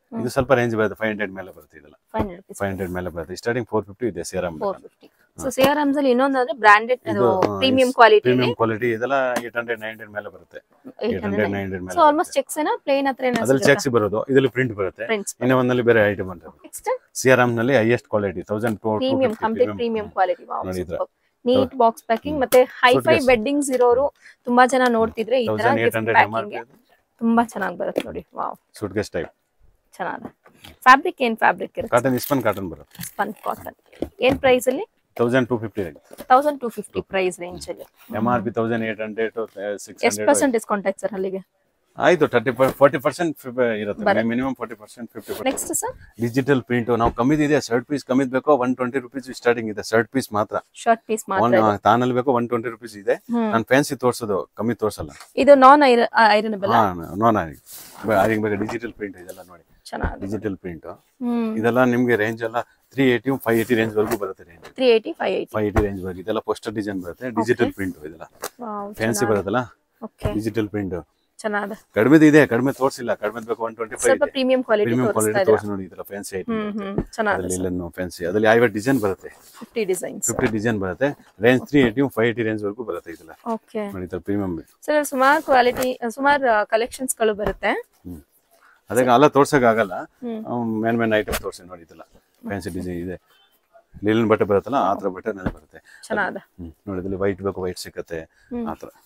ಇದು ಸ್ವಲ್ಪ ರೇಂಜ್ ಬರುತ್ತೆ ಫೈವ್ ಹಂಡ್ರೆಡ್ ಮೇಲೆ ಬರುತ್ತೆ ಇದೆಲ್ಲ five hundred rupees five hundred ಮೇಲೆ ಬರುತ್ತೆ ಸ್ಟಾರ್ಟಿಂಗ್ ಫೋರ್ ಫಿಫ್ಟಿ ಇದೆ Siyaram four fifty so Siyaram's ಅಲ್ಲಿ ಇನ್ನೊಂದಂದ್ರೆ ಬ್ರಾಂಡೆಡ್ ಇದು, ಆ, ಪ್ರೀಮಿಯಂ ಕ್ವಾಲಿಟಿ ಪ್ರೀಮಿಯಂ ಕ್ವಾಲಿಟಿ ಇದೆಲ್ಲ ಏಟ್ ಹಂಡ್ರೆಡ್ ನೈನ್ ಹಂಡ್ರೆಡ್ ಮೇಲೆ ಬರುತ್ತೆ eight hundred nine hundred so ಮೇಲೆ ಆಲ್ಮೋಸ್ಟ್ ಚೆಕ್ಸ್ ಏನಾ ಪ್ಲೇನ್ ಹತ್ರ ಅದ್ರಲ್ಲಿ ಚೆಕ್ಸ್ ಬರೋದು ಇದರಲ್ಲಿ ಪ್ರಿಂಟ್ ಬರುತ್ತೆ ಪ್ರಿಂಟ್ಸ್ ಇನ್ನೂ ಒಂದಲ್ಲಿ ಬೇರೆ ಐಟಮ್ ಅಂತ ನೆಕ್ಸ್ಟ್ ಸಿಆರ್ಎಂ ನಲ್ಲಿ highest quality thousand two premium complete premium quality ನೋಡಿ ಇದ್ರ. ನೀಟ್ ಬಾಕ್ಸ್ ಪ್ಯಾಕಿಂಗ್ ಮತ್ತೆ ಹೈ ಫೈ Suitcase. ವೆಡ್ಡಿಂಗ್ಸ್ ಇರೋರು ತುಂಬಾ ಜನ ನೋಡ್ತಿದ್ರೆ ಈ ತರ thousand eight gift hundred M R packing ತುಂಬಾ ಚೆನ್ನಾಗಿ ಬರುತ್ತೆ ನೋಡಿ ವಾವ್ ಸೂಟ್ ಕೇಸ್ ಟೈಪ್ ಚೆನ್ನಾಗಿದೆ ಫ್ಯಾಬ್ರಿಕ್ ಏನ್ ಫ್ಯಾಬ್ರಿಕ್ ಇರುತ್ತೆ ಕಾಟನ್ ಇಸ್ಪನ್ ಕಾಟನ್ ಬರುತ್ತೆ ಸ್ಪನ್ ಕಾಟನ್ ಏನ್ ಪ್ರೈಸ್ ಅಲ್ಲಿ thousand two fifty thousand two fifty price range ಅಲ್ಲಿ M R P thousand eight hundred six ಎಷ್ಟು ಹಂಡ್ರೆಡ್ ಪರ್ಸೆಂಟ್ ಡಿಸ್ಕೌಂಟ್ ಆಯ್ತು ಸರ್ ಅಲ್ಲಿಗೆ ಆಯ್ತು ತರ್ಟಿ ಫಾರ್ಟಿ ಪರ್ಸೆಂಟ್ ಇರುತ್ತೆ minimum forty percent fifty percent next sir digital print ನಾವು ಕಮ್ಮಿದಿದೆ ಶರ್ಟ್ ಪೀಸ್ ಕಮ್ಮಿದ್ ಬೇಕೋ ಒನ್ ಟ್ವೆಂಟಿ ರುಪೀಸ್ ಸ್ಟಾರ್ಟಿಂಗ್ ಇದೆ ಶರ್ಟ್ ಪೀಸ್ ಮಾತ್ರ ಶರ್ಟ್ ಪೀಸ್ ಒನ್ ಮಾತ್ರ ತಾನಲ್ಲಿ ಬೇಕೋ ಒನ್ ಟ್ವೆಂಟಿ ರುಪೀಸ್ ಇದೆ ಹ್ಮ್. ನಾನು ಫ್ಯಾನ್ಸಿ ತೋರ್ಸೋದು ಕಮ್ಮಿ ತೋರ್ಸಲ್ಲ ಇದು ನಾನ್ ಐರನಬಲ್ ಹಾ ನೋನ್ ಆರಿಗೆ ಬೇಕು ಡಿಜಿಟಲ್ ಪ್ರಿಂಟ್ ಇದೆಲ್ಲ ನೋಡಿ ಚೆನ್ನಾಗಿದೆ ಡಿಜಿಟಲ್ ಪ್ರಿಂಟ್ ಹ್ಮ್ ಇದೆಲ್ಲ ನಿಮ್ಗೆ ರೇಂಜ್ ಎಲ್ಲ three eighty five eighty range ವರೆಗೂ ಬರುತ್ತೆ range three eighty five eighty five eighty range ವರೆಗೂ ಇದೆಲ್ಲ ಪೋಸ್ಟರ್ ಡಿಸೈನ್ ಬರುತ್ತೆ ಡಿಜಿಟಲ್ ಪ್ರಿಂಟ್ ಇದೆಲ್ಲ ಫ್ಯಾನ್ಸಿ ಬರುತ್ತಲ್ಲ ಓಕೆ ಡಿಜಿಟಲ್ ಪ್ರಿಂಟ್ ಚೆನ್ನಾಗಿದೆ ಕಡಿಮೆದು ಇದೆ ಕಡಿಮೆ ತೋರಿಸಿಲ್ಲ ಕಡಿಮೆ ಬೇಕು ಒನ್ ಟ್ವೆಂಟಿ ಫೈವ್ ಸ್ವಲ್ಪ ಇದೆ ಪ್ರೀಮಿಯಂ ಕ್ವಾಲಿಟಿ ಪ್ರೀಮಿಯಂ ತೋರಿಸ್ತಾ ಕ್ವಾಲಿಟಿ ಇದೆ ತೋರಿಸಿ ನೋಡಿ ಇದೆಲ್ಲ ಫ್ಯಾನ್ಸಿ ಐಟಮ್ ಹ್ಮ್ ಹ್ಮ್ ಚೆನ್ನಾಗಿದೆ ಅದರಲ್ಲಿ ಇಲ್ಲೇನು ಫ್ಯಾನ್ಸಿ ಅದರಲ್ಲಿ ಐವತ್ತು ಡಿಸೈನ್ ಬರುತ್ತೆ ಫಿಫ್ಟಿ ಡಿಸೈನ್ಸ್ ಫಿಫ್ಟಿ ಡಿಸೈನ್ ಬರುತ್ತೆ range three eighty five eighty range ವರೆಗೂ ಬರುತ್ತೆ ಇದೆಲ್ಲ ಓಕೆ ನೋಡಿ ಇದರ ಪ್ರೀಮಿಯಂ ಸರ್ ಸುಮಾರು ಕ್ವಾಲಿಟಿ ಸುಮಾರು ಕಲೆಕ್ಷನ್ಸ್ ಗಳು ಬರುತ್ತೆ ಹ್ಮ್ ಅದಕ್ಕೆ ಎಲ್ಲ ತೋರ್ಸಕ್ ಆಗಲ್ಲ ಹ್ಮ್. ಮೇನ್ ಮೇನ್ ಐಟಮ್ ತೋರಿಸಿ ನೋಡಿ ಇದೆಲ್ಲ ಫ್ಯಾನ್ಸಿ ಡಿಸೈನ್ ಇದೆ ಲಿಲನ್ ಬಟ್ಟೆ ಬರುತ್ತಲ್ಲ ಆ ಥರ ಬಟ್ಟೆ ನನಗೆ ಬರುತ್ತೆ ಚೆನ್ನಾಗಿದೆ ಹ್ಮ್ ನೋಡಿ ಇದರಲ್ಲಿ ವೈಟ್ ಬೇಕು ವೈಟ್ ಸಿಕ್ಕತ್ತೆ ಹ್ಮ್. ಆ ಥರ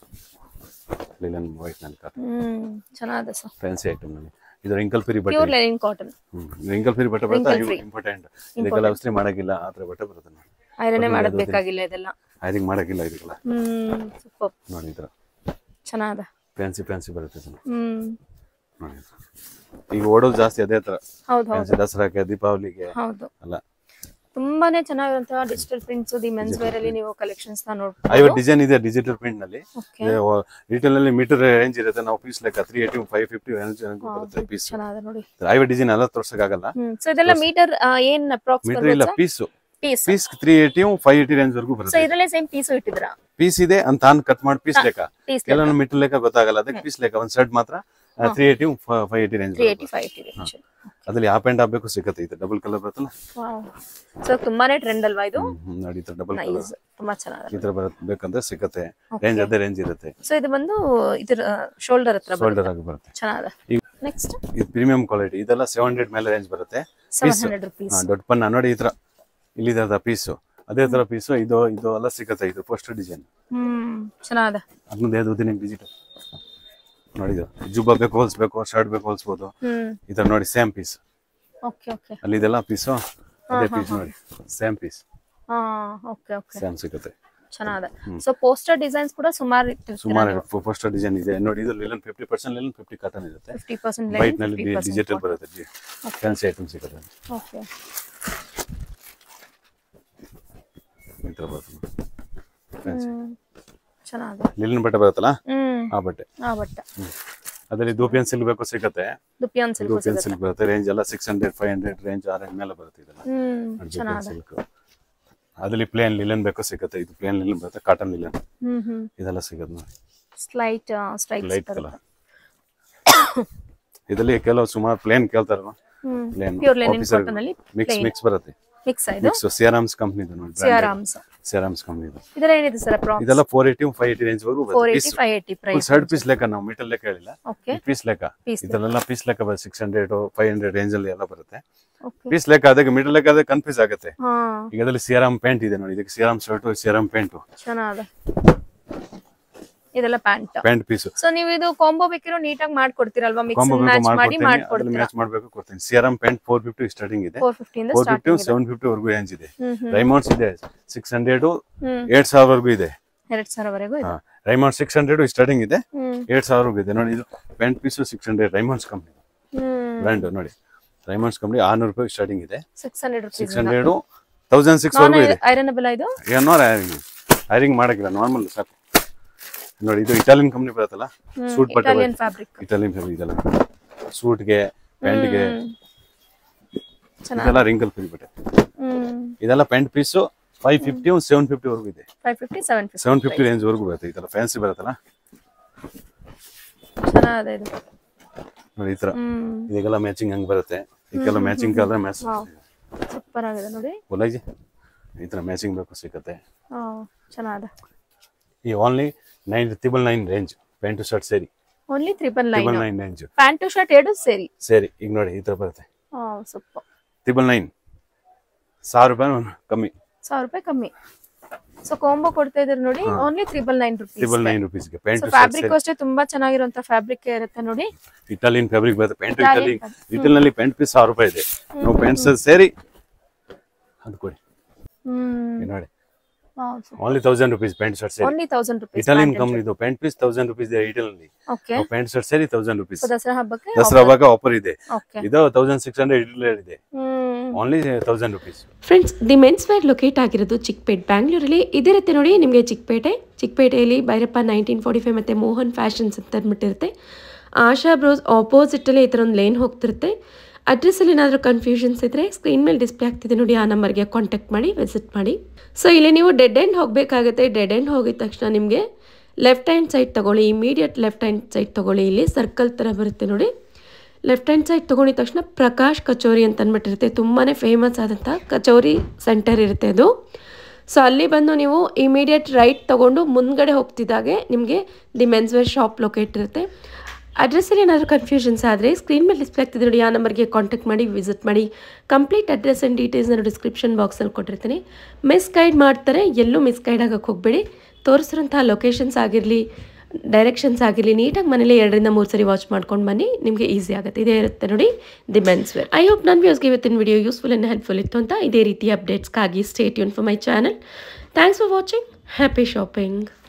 ಲಿಲನ್ ವೈಟ್ ನಲ್ಲಿ ಹ್ಮ್ ಚೆನ್ನಾಗಿದೆ ಸರ್ ಫ್ಯಾನ್ಸಿ ಐಟಮ್ ನಲ್ಲಿ ಇದು ರಿಂಕಲ್ ಫ್ರೀ ಬಟ್ಟೆ pure linen cotton hmm wrinkle free ಬಟ್ಟೆ ಬರುತ್ತೆ Wrinkle free. ಇಂಪಾರ್ಟೆಂಟ್ ಇದಕ್ಕೆಲ್ಲ ಔಷಧಿ ಮಾಡಕ್ಕಿಲ್ಲ ಆ ಥರ ಬಟ್ಟೆ ಬರುತ್ತೆ ನೋಡಿ ಐರನ್ನೇ ಮಾಡಬೇಕಾಗಿಲ್ಲ ಇದೆಲ್ಲ ಐರಿಂಗ್ ಮಾಡಕ್ಕಿಲ್ಲ ಇದಕ್ಕೆಲ್ಲ ಹ್ಮ್ ಸೂಪರ್ ನೋಡಿ ಈ ಥರ ಚೆನ್ನಾಗಿದೆ ಫ್ಯಾನ್ಸಿ ಫ್ಯಾನ್ಸಿ ಬರುತ್ತೆ ಇದನ್ನ ಹ್ಮ್ ನೋಡಿ ಈಗ ಓಡೋದು ಜಾಸ್ತಿ ಅದೇ ಥರ ಹೌದು ಹೌದು ಫ್ಯಾನ್ಸಿ ದಸರಾಕ್ಕೆ ದೀಪಾವಳಿಗೆ ಹೌದು ಅಲ್ಲ ತುಂಬಾನೇ ಚೆನ್ನಾಗಿರುವಂತಹ digital prints the men's wear ಅಲ್ಲಿ ನೀವು ಕಲೆಕ್ಷನ್ಸ್ ನ ನೋಡ್ಬೋದು ಐವತ್ತು ಡಿಸೈನ್ ಇದೆ ಡಿಜಿಟಲ್ ಪ್ರಿಂಟ್ ನಲ್ಲಿ ಓಕೆ ರಿಟೇಲ್ ನಲ್ಲಿ ಮೀಟರ್ ರೇಂಜ್ ಇರುತ್ತೆ ನಾವು ಪೀಸ್ ಲೆಕ್ಕ three eighty five fifty range ಬರುತ್ತೆ ಪೀಸ್ ಚೆನ್ನಾಗಿದೆ ನೋಡಿ ಐವತ್ತು ಡಿಸೈನ್ ಎಲ್ಲ ತೋರ್ಸಕ್ಕಾಗಲ್ಲ ಹ್ಮ್ ಸೊ ಇದೆಲ್ಲ ಮೀಟರ್ ಏನ್ ಅಪ್ರಾಕ್ಸ್ ಮೀಟರ್ ಇಲ್ಲ piece piece piece three eighty five eighty range ವರೆಗೂ ಸೊ ಬರುತ್ತೆ ಇದ್ರಲ್ಲೇ ಸೇಮ್ ಪೀಸ್ ಇಟ್ಟಿದ್ರ ಪೀಸ್ ಇದೆ ಅಂತ ತಾನು ಕಟ್ ಮಾಡಿ ಪೀಸ್ ಲೆಕ್ಕ ಪೀಸ್ ಕೆಲವೊಂದು ಮೀಟರ್ ಲೆಕ್ಕ ಗೊತ್ತಾಗಲ್ಲ ಅದಕ್ಕೆ ಪೀಸ್ ಲೆಕ್ಕ ಒಂದ್ ಶರ್ಟ್ ಮಾತ್ರ three eighty five eighty range three eighty five eighty ಅದ್ರಲ್ಲಿ ಆ ಪ್ಯಾಂಟ್ ಹಾಕ್ಬೇಕು ಸಿಗುತ್ತೆ ಇದು ಡಬಲ್ ಕಲರ್ ಬರುತ್ತಲ್ಲ ಸೊ ತುಂಬಾನೇ ಟ್ರೆಂಡ್ ಅಲ್ವಾ ಇದು ಹ್ಮ್, ಹ್ಮ್, ನೋಡಿ ಈ ತರ ಡಬಲ್ ಕಲರ್ ನೈಸ್ ತುಂಬಾ ಚೆನ್ನಾಗಿದೆ ಈ ತರ ಬರತ್ ಬೇಕಂದ್ರೆ ಸಿಗುತ್ತೆ ರೇಂಜ್ ಅದೇ ರೇಂಜ್ ಇರುತ್ತೆ ಸೊ ಇದು ಬಂದು ಇದ್ರ ಶೋಲ್ಡರ್ ಹತ್ರ ಬರುತ್ತೆ ಶೋಲ್ಡರ್ ಆಗಿ ಬರುತ್ತೆ ಚೆನ್ನಾಗಿದೆ ಈಗ ನೆಕ್ಸ್ಟ್ ಇದು ಪ್ರೀಮಿಯಂ ಕ್ವಾಲಿಟಿ ಇದೆಲ್ಲ ಸೆವೆನ್ ಹಂಡ್ರೆಡ್ ಮೇಲೆ ರೇಂಜ್ ಬರುತ್ತೆ ಸೆವೆನ್ ಹಂಡ್ರೆಡ್ ರುಪೀಸ್ ಹಾ, ದೊಡ್ಡ ಪನ್ನ ನೋಡಿ ಈ ತರ ಇಲ್ಲಿದ ಪೀಸು ಅದೇ ತರ ಪೀಸು ಇದು ಇದು ಎಲ್ಲ ಸಿಗುತ್ತೆ ಇದು ಪೋಸ್ಟರ್ ಡಿಸೈನ್ ಹ್ಮ್ ಚೆನ್ನಾಗಿದೆ ಅದನ್ನೊಂದು ಯಾವ್ದು ದಿನ ಡಿಜಿಟಲ್ ನೋಡಿ ಇದು ಜುಬ್ಬ ಬೇಕು ಹೊಲ್ಸ್ಬೇಕು ಶರ್ಟ್ ಬೇಕು ಹೊಲ್ಸ್ಬೋದು ಹ್ಮ್ ಈ ತರ ನೋಡಿ ಸೇಮ್ ಪೀಸ್ ಓಕೆ ಓಕೆ ಅಲ್ಲಿ ಇದೆಲ್ಲ ಪೀಸು ಅದೇ ಪೀಸ್ ನೋಡಿ ಸೇಮ್ ಪೀಸ್ ಹಾ ಓಕೆ ಓಕೆ ಸೇಮ್ ಸಿಗುತ್ತೆ ಚೆನ್ನಾಗಿದೆ ಸೊ ಪೋಸ್ಟರ್ ಡಿಸೈನ್ಸ್ ಕೂಡ ಸುಮಾರು ಇಟ್ಟಿರ್ತೀರಾ ಸುಮಾರು ಪೋಸ್ಟರ್ ಡಿಸೈನ್ ಇದೆ ನೋಡಿ ಇದು linen fifty percent linen fifty cotton ಇರುತ್ತೆ ಫಿಫ್ಟಿ ಪರ್ಸೆಂಟ್ ವೈಟ್ ನಲ್ಲಿ ಡಿಜಿಟಲ್ ಬರುತ್ತೆ ಫ್ಯಾನ್ಸಿ ಐಟಮ್ ಸಿಗುತ್ತೆ ಓಕೆ ಈ ತರ ಬರುತ್ತೆ ಫ್ಯಾನ್ಸಿ ಚೆನ್ನಾಗಿದೆ ಲಿಲನ್ ಬಟ್ಟೆ ಬರುತ್ತಲ್ಲ ಹ್ಮ್ ಆ ಬಟ್ಟೆ ಆ ಬಟ್ಟ ಅದರಲ್ಲಿ ದೂಪಿಯನ್ ಸಿಲ್ಕ್ ಬೇಕು ಸಿಗುತ್ತೆ ದುಪಿಯಾನ್ ಸಿಲ್ಕ್ ದೂಪಿಯನ್ ಸಿಲ್ಕ್ ಬರುತ್ತೆ ರೇಂಜ್ ಎಲ್ಲ six hundred five hundred range ಆ ರೇಂಜ್ ಮೇಲೆ ಬರುತ್ತೆ ಇದೆಲ್ಲ ಹ್ಮ್ ದೂಪಿಯನ್ ಚೆನ್ನಾಗಿದೆ ಸಿಲ್ಕ್ ಅದ್ರಲ್ಲಿ ಪ್ಲೇನ್ ಲಿಲನ್ ಬೇಕು ಸಿಗುತ್ತೆ ಇದು ಪ್ಲೇನ್ ಲಿಲನ್ ಬರುತ್ತೆ ಕಾಟನ್ ಲಿಲನ್ ಹ್ಮ್ ಹ್ಮ್ ಇದೆಲ್ಲ ಸಿಗುತ್ತೆ ನೋಡಿ ಸ್ಲೈಟ್ ಸ್ಟ್ರೈಕ್ಸ್ ಲೈಟ್ ಕಲರ್ ಇದರಲ್ಲಿ ಕೆಲವು ಸುಮಾರು ಪ್ಲೇನ್ ಕೇಳ್ತಾರಲ್ಲ ಹ್ಮ್ ಪ್ಲೇನ್ ಪ್ಯೂರ್ ಲೆನಿನ್ ಕಾಟನ್ ಅಲ್ಲಿ ಮಿಕ್ಸ್ ಮಿಕ್ಸ್ ಬರುತ್ತೆ ಮಿಕ್ಸ್ ಇದು ಮಿಕ್ಸ್ ಸಿಯಾರಾಮ್ಸ್ ಕಂಪ್ನಿದು ನೋಡಿ ಸಿಯಾರಾಮ್ಸ್ ಸಿಯಾರಾಮ್ಸ್ ಕಂಪ್ನಿದು ಇದರ ಏನಿದೆ ಸರ್ ಅಪ್ರಾಕ್ಸ್ ಇದೆಲ್ಲ four eighty five eighty range ವರೆಗೂ ಫೋರ್ ಬರುತ್ತೆ eighty five eighty price shirt piece ಲೆಕ್ಕ ನಾವು ಮೀಟರ್ ಲೆಕ್ಕ ಹೇಳಿಲ್ಲ ಓಕೆ ಪೀಸ್ ಲೆಕ್ಕ Piece ಇದರಲ್ಲೆಲ್ಲ ಪೀಸ್ ಲೆಕ್ಕ ಬರುತ್ತೆ six hundred five hundred range ಅಲ್ಲಿ ಎಲ್ಲ ಬರುತ್ತೆ ಓಕೆ ಪೀಸ್ ಲೆಕ್ಕ ಅದಕ್ಕೆ ಮೀಟರ್ ಲೆಕ್ಕ ಅದಕ್ಕೆ ಕನ್ಫ್ಯೂಸ್ ಆಗುತ್ತೆ ಹಾ ಈಗ ಅದ್ರಲ್ಲಿ ಸಿಯಾರಾಮ್ ಪ್ಯಾಂಟ್ ಇದೆ ನೋಡಿ ಇದಕ್ಕೆ ಸಿಯಾರಾಮ್ ಶರ್ಟ್ ಸಿಯಾರಾಮ್ ಪ್ಯಾಂಟ್ ಚೆನ್ನಾಗಿದೆ ಇದೆಲ್ಲ ಪ್ಯಾಂಟ್ ಪ್ಯಾಂಟ್ ಪೀಸ್ ಸೊ ನೀವು ಇದು ಕಾಂಬೋ ಬೇಕಿರೋ ನೀಟಾಗಿ ಮಾಡ್ಕೊಡ್ತೀರಲ್ವಾ ಮಿಕ್ಸ್ ಕಾಂಬೋ ಮ್ಯಾಚ್ ಮಾಡಿ ಮಾಡ್ಕೊಡ್ತೀನಿ ಅದ್ರಲ್ಲಿ ಮಾಡ್ಕೊಡ್ತೀರಾ ಮ್ಯಾಚ್ ಮಾಡ್ಬೇಕು ಕೊಡ್ತೀನಿ Siyaram pant four fifty starting ಇದೆ ಫೋರ್ ಫಿಫ್ಟಿಯಿಂದ ಫೋರ್ ಫಿಫ್ಟಿ ಸ್ಟಾರ್ಟಿಂಗ್ ಇದೆ ಸೆವೆನ್ ಫಿಫ್ಟಿ ವರ್ಗೂ ರೇಂಜ್ ಇದೆ ಹ್ಮ್ ಹ್ಮ್ ರೈಮೌಂಡ್ಸ್ ಇದೆ ಸಿಕ್ಸ್ ಹಂಡ್ರೆಡ್ ಹ್ಮ್ ಏಟ್ ಸಾವಿರವರೆಗೂ ಇದೆ ಎರಡ್ ಸಾವಿರವರೆಗೂ ಇದೆ ರೈಮೌಂಡ್ ಸಿಕ್ಸ್ ಹಂಡ್ರೆಡ್ ಸ್ಟಾರ್ಟಿಂಗ್ ಇದೆ ಹ್ಮ್ ಏಟ್ ಸಾವಿರವರೆಗೂ ಇದೆ ನೋಡಿ ಇದು pant piece six hundred Raymonds company hmm brand ನೋಡಿ ರೈಮೌಂಡ್ಸ್ ಕಂಪ್ನಿ ಆರ್ನೂರು ರೂಪಾಯಿ ಸ್ಟಾರ್ಟಿಂಗ್ ಇದೆ six hundred rupees six hundred thousand six ವರೆಗೂ ಇದೆ ಐರನಬಲ್ ಇದು ಏನೋ ಐರಿಂಗ್ ಮಾಡಕ್ಕಿಲ್ಲ ನಾರ್ಮಲ್ ಸಾಕು ನೋಡಿ ಇದು ಇಟಾಲಿಯನ್ ಕಂಪ್ನಿ ಬರುತ್ತಲ್ಲ ಸೂಟ್ ಬಟ್ಟೆ ಇಟಾಲಿಯನ್ ಫ್ಯಾಬ್ರಿಕ್ ಇಟಾಲಿಯನ್ ಫ್ಯಾಬ್ರಿಕ್ ಇದೆಲ್ಲ ಸೂಟ್ಗೆ ಪ್ಯಾಂಟ್ಗೆ ಚೆನ್ನಾಗಿ ಇದೆಲ್ಲ ರಿಂಕಲ್ ಫ್ರೀ ಬಟ್ಟೆ ಹ್ಮ್ ಇದೆಲ್ಲ ಪ್ಯಾಂಟ್ ಪೀಸು ಫೈವ್ ಫಿಫ್ಟಿ ಒಂದು ಸೆವೆನ್ ಫಿಫ್ಟಿ ವರೆಗೂ ಇದೆ five fifty seven fifty seven fifty range ವರೆಗೂ ಬರುತ್ತೆ ಇದೆಲ್ಲ ಫ್ಯಾನ್ಸಿ ಬರುತ್ತಲ್ಲ ಚೆನ್ನಾಗಿದೆ ಇದು ನೋಡಿ ಈ ತರ ಹ್ಮ್ ಇದಕ್ಕೆಲ್ಲ ಮ್ಯಾಚಿಂಗ್ ಹಂಗ್ ಬರುತ್ತೆ ಇದಕ್ಕೆಲ್ಲ ಮ್ಯಾಚಿಂಗ್ ಆದ್ರೆ ಮ್ಯಾಚ್ ವಾವ್ ಸೂಪರ್ ಆಗಿದೆ ನೋಡಿ ಒಳಗೆ ಈ ತರ ಮ್ಯಾಚಿಂಗ್ ಬೇಕು ಸಿಗುತ್ತೆ ಆ, ಚೆನ್ನಾಗಿದೆ ಈ only nine triple nine range pant shirt ಸೇರಿ only triple nine triple nine range pant shirt ಎರಡು ಸೇರಿ ಸೇರಿ ಈಗ ನೋಡಿ ಈ ತರ ಬರುತ್ತೆ ಸೂಪರ್ ತ್ರಿಬಲ್ ನೈನ್ ಸಾವಿರ ರೂಪಾಯಿ ಕಮ್ಮಿ ಸಾವಿರ ರೂಪಾಯಿ ಕಮ್ಮಿ ಸೊ ಕಾಂಬೋ ಕೊಡ್ತಾ ಇದ್ರೆ ನೋಡಿ only triple nine rupees triple nine ರುಪೀಸ್ಗೆ ಪ್ಯಾಂಟ್ ಸೊ ಶರ್ಟ್ ಫ್ಯಾಬ್ರಿಕ್ ಅಷ್ಟೇ ತುಂಬಾ ಚೆನ್ನಾಗಿರುವಂತ ಫ್ಯಾಬ್ರಿಕ್ ಇರುತ್ತೆ ನೋಡಿ ಇಟಾಲಿಯನ್ ಫ್ಯಾಬ್ರಿಕ್ ಬರುತ್ತೆ ಪ್ಯಾಂಟ್ Italian ಇಟಾಲಿ ರಿಟೇಲ್ ನಲ್ಲಿ ಪ್ಯಾಂಟ್ ಪೀಸ್ ಸಾವಿರ ರೂಪಾಯಿ ಇದೆ ನಾವು ಪ್ಯಾಂಟ್ ಸೇರಿ ಅದು ಕೊಡಿ ಹ್ಮ್ ಇದು ನೋಡಿ only thousand rupees pant shirt ಸೇರಿ only thousand rupees Italian company ಇದು ಪ್ಯಾಂಟ್ ಪೀಸ್ ತೌಸಂಡ್ ರುಪೀಸ್ ಇದೆ ರಿಟೇಲ್ ನಲ್ಲಿ ಓಕೆ ಪ್ಯಾಂಟ್ ಶರ್ಟ್ ಸೇರಿ ತೌಸಂಡ್ ರುಪೀಸ್ ಸೊ ದಸರಾ ಹಬ್ಬಕ್ಕೆ ದಸರಾ ಹಬ್ಬಕ್ಕೆ ಆಫರ್ ಇದೆ ಓಕೆ ಇದು ತೌಸಂಡ್ ಸಿಕ್ಸ್ ಹಂಡ್ರೆಡ್ ರಿಟೇಲ್ ಇದೆ hmm only thousand rupees friends the men's wear locate ಆಗಿರೋದು ಚಿಕ್ಕಪೇಟ್ ಬ್ಯಾಂಗ್ಳೂರಲ್ಲಿ ಇದಿರುತ್ತೆ ನೋಡಿ ನಿಮಗೆ ಚಿಕ್ಕಪೇಟೆ ಚಿಕ್ಕಪೇಟೆಯಲ್ಲಿ ಭೈರಪ್ಪ ನೈನ್ಟೀನ್ ಫಾರ್ಟಿ ಫೈವ್ ಮತ್ತು ಮೋಹನ್ ಫ್ಯಾಷನ್ಸ್ ಅಂತ ಅಂದ್ಬಿಟ್ಟಿರುತ್ತೆ ಆಶಾ ಬ್ರೋಸ್ ಆಪೋಸಿಟಲ್ಲಿ ಈ ಥರ ಒಂದು ಲೇನ್ ಹೋಗ್ತಿರುತ್ತೆ ಅಡ್ರೆಸ್ಸಲ್ಲಿ ಏನಾದರೂ ಕನ್ಫ್ಯೂಷನ್ಸ್ ಇದ್ದರೆ ಸ್ಕ್ರೀನ್ ಮೇಲೆ ಡಿಸ್ಪ್ಲೇ ಆಗ್ತಿದೆ ನೋಡಿ ಆ ನಂಬರ್ಗೆ ಕಾಂಟ್ಯಾಕ್ಟ್ ಮಾಡಿ ವಿಸಿಟ್ ಮಾಡಿ ಸೊ ಇಲ್ಲಿ ನೀವು ಡೆಡ್ ಎಂಡ್ ಹೋಗಬೇಕಾಗುತ್ತೆ ಡೆಡ್ ಎಂಡ್ ಹೋಗಿದ ತಕ್ಷಣ ನಿಮಗೆ ಲೆಫ್ಟ್ ಹ್ಯಾಂಡ್ ಸೈಡ್ ತೊಗೊಳ್ಳಿ ಇಮಿಡಿಯೇಟ್ ಲೆಫ್ಟ್ ಹ್ಯಾಂಡ್ ಸೈಡ್ ತೊಗೊಳ್ಳಿ ಇಲ್ಲಿ ಸರ್ಕಲ್ ಥರ ಬರುತ್ತೆ ನೋಡಿ ಲೆಫ್ಟ್ ಹ್ಯಾಂಡ್ ಸೈಡ್ ತೊಗೊಂಡಿದ ತಕ್ಷಣ ಪ್ರಕಾಶ್ ಕಚೋರಿ ಅಂತ ಅಂದ್ಬಿಟ್ಟಿರುತ್ತೆ ತುಂಬಾ ಫೇಮಸ್ ಆದಂಥ ಕಚೋರಿ ಸೆಂಟರ್ ಇರುತ್ತೆ ಅದು ಸೊ ಅಲ್ಲಿ ಬಂದು ನೀವು ಇಮಿಡಿಯೇಟ್ ರೈಟ್ ತೊಗೊಂಡು ಮುಂದ್ಗಡೆ ಹೋಗ್ತಿದ್ದಾಗೆ ನಿಮಗೆ the men's wear shop locate ಇರುತ್ತೆ ಅಡ್ರೆಸ್ಸಲ್ಲಿ ಏನಾದರೂ ಕನ್ಫ್ಯೂಷನ್ಸ್ ಆದರೆ ಸ್ಕ್ರೀನ್ ಮೇಲೆ ಡಿಸ್ಪ್ಲೇ ಆಗ್ತಿದೆ ನೋಡಿ ಆ ನಂಬರ್ಗೆ ಕಾಂಟ್ಯಾಕ್ಟ್ ಮಾಡಿ ವಿಸಿಟ್ ಮಾಡಿ ಕಂಪ್ಲೀಟ್ ಅಡ್ರೆಸ್ ಆ್ಯಂಡ್ ಡೀಟೇಲ್ಸ್ ನಾನು ಡಿಸ್ಕ್ರಿಪ್ಷನ್ ಬಾಕ್ಸಲ್ಲಿ ಕೊಟ್ಟಿರ್ತೀನಿ ಮಿಸ್ ಗೈಡ್ ಮಾಡ್ತಾರೆ ಎಲ್ಲೂ ಮಿಸ್ ಗೈಡ್ ಆಗಕ್ಕೆ ಹೋಗಬೇಡಿ ತೋರಿಸಿರೋಂಥ ಲೊಕೇಶನ್ಸ್ ಆಗಿರಲಿ ಡೈರೆಕ್ಷನ್ಸ್ ಆಗಿರಲಿ ನೀಟಾಗಿ ಮನೇಲಿ ಎರಡರಿಂದ ಮೂರು ಸರಿ ವಾಚ್ ಮಾಡ್ಕೊಂಡು ಬನ್ನಿ ನಿಮಗೆ ಈಸಿ ಆಗುತ್ತೆ ಇದೇ ಇರುತ್ತೆ ನೋಡಿ the men's wear I hope ನನ್ನ ವ್ಯೂಸ್ಗೆ ಇವತ್ತಿನ ವಿಡಿಯೋ ಯೂಸ್ಫುಲ್ ಆ್ಯಂಡ್ ಹೆಲ್ಪ್ಫುಲ್ ಇತ್ತು ಅಂತ ಇದೇ ರೀತಿ ಅಪ್ಡೇಟ್ಸ್ಗಾಗಿ ಸ್ಟೇಟ್ ಯೂನ್ for my channel thanks for watching happy shopping